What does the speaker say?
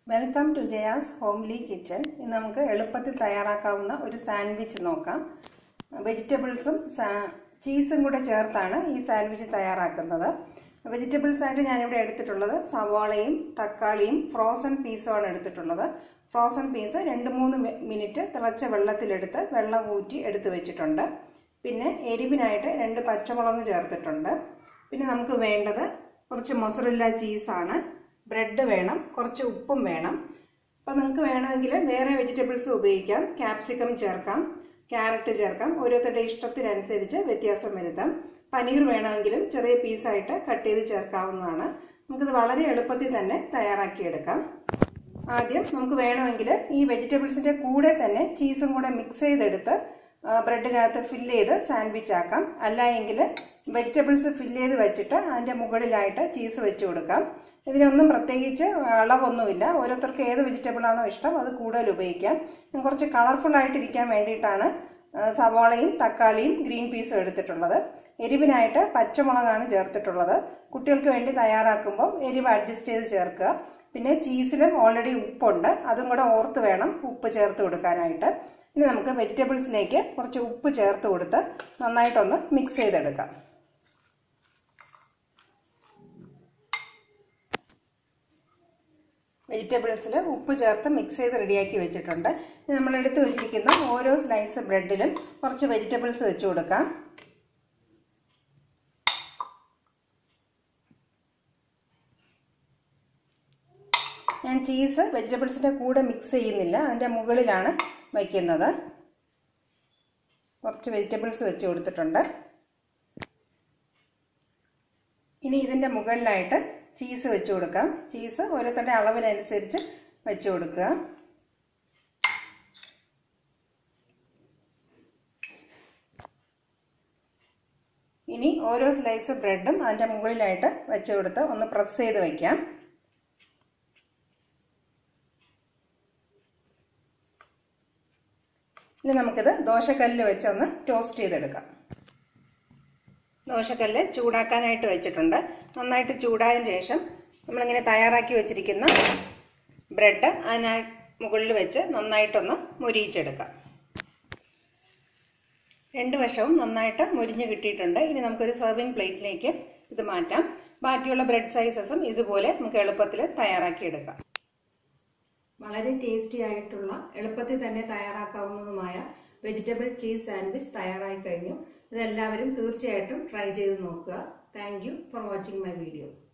welcome to Jaya's homely kitchen ഇന്ന് നമുക്ക് എളുപ്പത്തിൽ തയ്യാറാക്കാവുന്ന ഒരു സാൻഡ്വിച്ച് നോക്കാം വെജിറ്റബിൾസും ചീസും കൂടെ ചേർത്താണ് ഈ സാൻഡ്വിച്ച് തയ്യാറാക്കുന്നത് വെജിറ്റബിൾസ് ആയിട്ട് ഞാനിവിടെ എടുത്തിട്ടുള്ളത് സവാളയും തക്കാളിയും ഫ്രോസൺ പീസുമാണ് എടുത്തിട്ടുള്ളത് ഫ്രോസൺ പീസ് രണ്ട് മൂന്ന് മിനിറ്റ് തിളച്ച വെള്ളത്തിലെടുത്ത് വെള്ളം ഊറ്റി എടുത്ത് വെച്ചിട്ടുണ്ട് പിന്നെ എരിവിനായിട്ട് രണ്ട് പച്ചമുളക് ചേർത്തിട്ടുണ്ട് പിന്നെ നമുക്ക് വേണ്ടത് കുറച്ച് മൊസറില്ല ചീസാണ് ബ്രെഡ് വേണം കുറച്ച് ഉപ്പും വേണം അപ്പോൾ നിങ്ങൾക്ക് വേണമെങ്കിൽ വേറെ വെജിറ്റബിൾസ് ഉപയോഗിക്കാം ക്യാപ്സിക്കം ചേർക്കാം ക്യാരറ്റ് ചേർക്കാം ഓരോരുത്തരുടെ ഇഷ്ടത്തിനനുസരിച്ച് വ്യത്യാസം വരുത്താം പനീർ വേണമെങ്കിലും ചെറിയ പീസായിട്ട് കട്ട് ചെയ്ത് ചേർക്കാവുന്നതാണ് നമുക്കിത് വളരെ എളുപ്പത്തിൽ തന്നെ തയ്യാറാക്കിയെടുക്കാം ആദ്യം നമുക്ക് വേണമെങ്കിൽ ഈ വെജിറ്റബിൾസിൻ്റെ കൂടെ തന്നെ ചീസും കൂടെ മിക്സ് ചെയ്തെടുത്ത് ബ്രെഡിനകത്ത് ഫില്ല് ചെയ്ത് സാൻഡ്വിച്ച് ആക്കാം അല്ല എങ്കിൽ വെജിറ്റബിൾസ് ഫില്ല് ചെയ്ത് വെച്ചിട്ട് അതിൻ്റെ മുകളിലായിട്ട് ചീസ് വെച്ച് കൊടുക്കാം ഇതിനൊന്നും പ്രത്യേകിച്ച് അളവൊന്നുമില്ല ഓരോരുത്തർക്ക് ഏത് വെജിറ്റബിൾ ആണോ ഇഷ്ടം അത് കൂടുതൽ ഉപയോഗിക്കാം ഞാൻ കുറച്ച് കളർഫുൾ ആയിട്ടിരിക്കാൻ വേണ്ടിയിട്ടാണ് സവാളയും തക്കാളിയും ഗ്രീൻ പീസും എടുത്തിട്ടുള്ളത് എരിവിനായിട്ട് പച്ചമുളകാണ് ചേർത്തിട്ടുള്ളത് കുട്ടികൾക്ക് വേണ്ടി തയ്യാറാക്കുമ്പോൾ എരിവ് അഡ്ജസ്റ്റ് ചെയ്ത് ചേർക്കുക പിന്നെ ചീസിലും ഓൾറെഡി ഉപ്പുണ്ട് അതും കൂടെ ഓർത്ത് വേണം ഉപ്പ് ചേർത്ത് കൊടുക്കാനായിട്ട് ഇനി നമുക്ക് വെജിറ്റബിൾസിലേക്ക് കുറച്ച് ഉപ്പ് ചേർത്ത് കൊടുത്ത് നന്നായിട്ടൊന്ന് മിക്സ് ചെയ്തെടുക്കാം വെജിറ്റബിൾസിൽ ഉപ്പ് ചേർത്ത് മിക്സ് ചെയ്ത് റെഡിയാക്കി വെച്ചിട്ടുണ്ട് ഇനി നമ്മൾ എടുത്ത് വെച്ചിരിക്കുന്ന ഓരോ സ്ലൈസ് ബ്രെഡിലും കുറച്ച് വെജിറ്റബിൾസ് വെച്ച് കൊടുക്കാം ഞാൻ ചീസ് വെജിറ്റബിൾസിൻ്റെ കൂടെ മിക്സ് ചെയ്യുന്നില്ല അതിൻ്റെ മുകളിലാണ് വയ്ക്കുന്നത് കുറച്ച് വെജിറ്റബിൾസ് വെച്ച് കൊടുത്തിട്ടുണ്ട് ഇനി ഇതിൻ്റെ മുകളിലായിട്ട് ചീസ് വെച്ച് കൊടുക്കാം ചീസ് ഓരോരുത്തരുടെ അളവിനനുസരിച്ച് വെച്ച് കൊടുക്കുക ഇനി ഓരോ സ്ലൈസ് ബ്രെഡും അതിൻ്റെ മുകളിലായിട്ട് വെച്ച് കൊടുത്ത് ഒന്ന് പ്രസ് ചെയ്ത് വയ്ക്കാം ഇനി നമുക്കിത് ദോശക്കല്ലിൽ വെച്ചൊന്ന് ടോസ്റ്റ് ചെയ്തെടുക്കാം ദോശക്കല്ല് ചൂടാക്കാനായിട്ട് വെച്ചിട്ടുണ്ട് നന്നായിട്ട് ചൂടായതിനു ശേഷം നമ്മളിങ്ങനെ തയ്യാറാക്കി വെച്ചിരിക്കുന്ന ബ്രെഡ് അതിനായി മുകളിൽ വെച്ച് നന്നായിട്ടൊന്ന് മുരിയിച്ചെടുക്കാം രണ്ട് വശവും നന്നായിട്ട് മുരിഞ്ഞ് കിട്ടിയിട്ടുണ്ട് ഇനി നമുക്കൊരു സെർവിങ് പ്ലേറ്റിലേക്ക് ഇത് മാറ്റാം ബാക്കിയുള്ള ബ്രെഡ് സൈസസും ഇതുപോലെ നമുക്ക് എളുപ്പത്തിൽ തയ്യാറാക്കിയെടുക്കാം വളരെ ടേസ്റ്റി ആയിട്ടുള്ള എളുപ്പത്തിൽ തന്നെ തയ്യാറാക്കാവുന്നതുമായ വെജിറ്റബിൾ ചീസ് സാൻഡ്വിച്ച് തയ്യാറായി കഴിഞ്ഞു ഇതെല്ലാവരും തീർച്ചയായിട്ടും ട്രൈ ചെയ്ത് നോക്കുക thank for watching my video